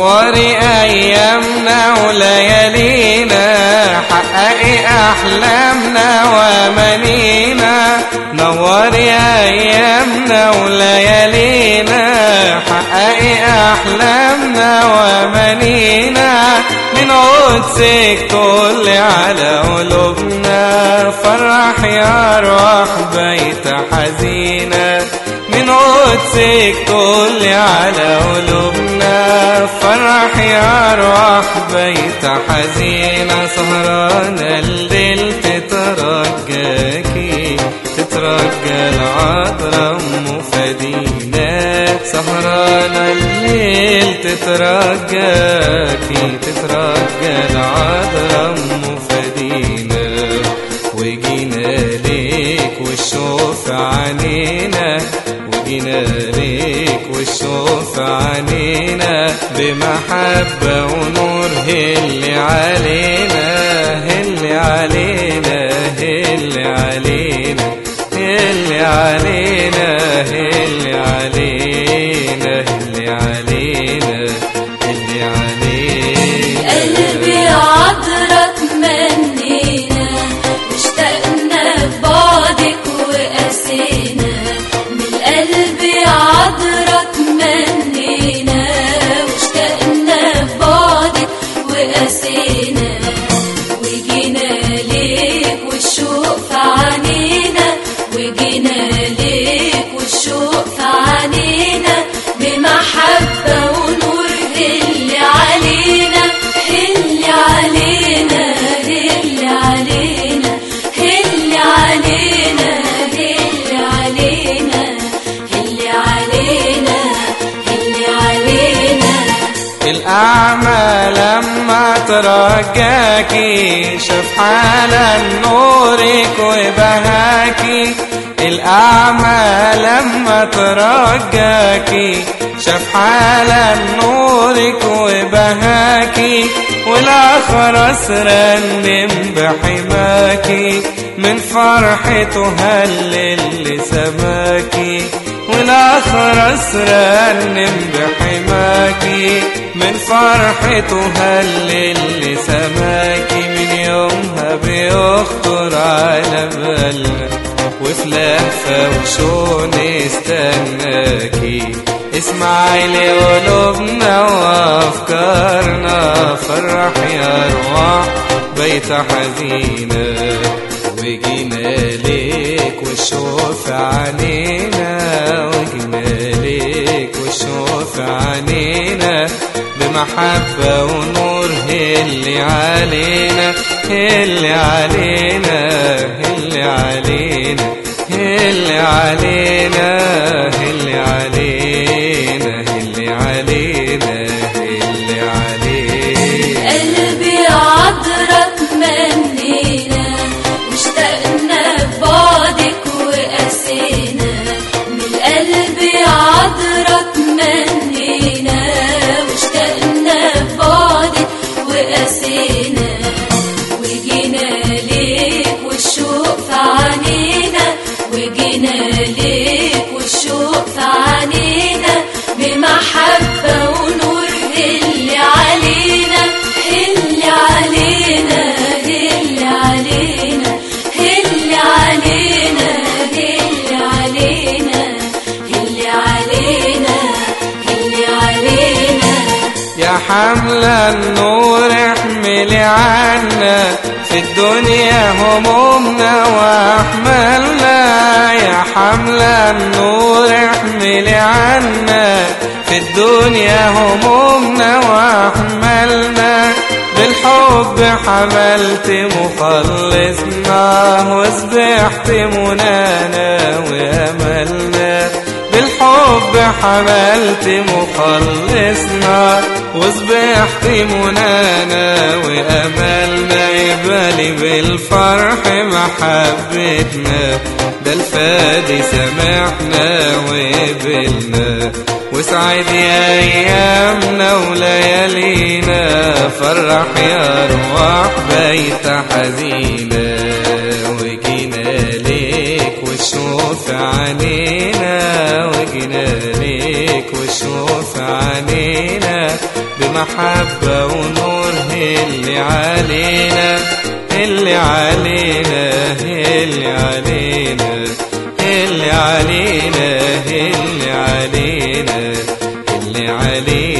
نوري أيامنا وليالينا حققي أحلامنا ومنينا نوري أيامنا وليالينا حققي أحلامنا ومنينا من قدسك كل على قلوبنا فرح يا روح بيت حزينة من قدسك كل على قلوبنا فرح يا روح بيت حزينة سهرانة الليل تترجاكي تترجى العذراء أم فدينا سهرانة الليل تترجاكي تترجى العذراء أم فدينا وجينا ليك والشوف عنينا وجينا ليك والشوف عنينا بمحبة ونور هل علينا هل علينا هل علينا هل علينا هل علينا هل علينا هل علينا قلبي عطرك منينا واشتقنا لبعدك وقسينا من قلبي عطرك منينا واشتقنا لبعدك وقسينا وجينا ليك والشوق في عنينا وجينا ليك والشوق في عنينا بمحبة ونور هل علينا هل علينا هل علينا هل علينا هل علينا هل علينا هل علينا الأعمى لما ترجاكي شاف حالا نورك وبهاكي الأعمى لما ترجاكي شاف حالا نورك وبهاكي والآخر رنم بحماكي من فرحته هلل لسماكي والآخر رنم بحماكي من فرحته هلل لسماكي من يومها بيخطر على بالنا وفي لهفة وشون استناكي اسمعي لقلوبنا وافكارنا فرح يا روح بيت حزينة وجينا ليك والشوف عنينا وجينا ليك والشوف عنينا بمحبة ونور هل علينا هل علينا هل علينا هل علينا هل علينا هل علينا هل علينا قلبي عطرك منينا واشتقنا لبعدك وقسينا من قلبي عطرك منينا واشتقنا لبعدك وقسينا وجينا ليك والشوق في عنينا وجينا ليك والشوق في عنينا بمحبة ونور هل علينا هل علينا هل علينا هل علينا هل علينا هل علينا هل علينا يا حمل النور احملي عنا في الدنيا همومنا واحملنا يا حمل النور احملي عنا في الدنيا همومنا واحملنا بالحب حملت مخلصنا وسبحت منانا واملنا بالحب حملت مخلصنا وصبحت منانا وأملنا يبالي بالفرح محبتنا ده الفادي سمعنا وقبلنا وسعد أيامنا وليالينا فرح يا روح بيت حزينة وجينا ليك وشوف عنينا وجينا ليك وشوف عنينا بمحبة ونور اللي علينا اللي علينا اللي علينا اللي علينا اللي علينا اللي علينا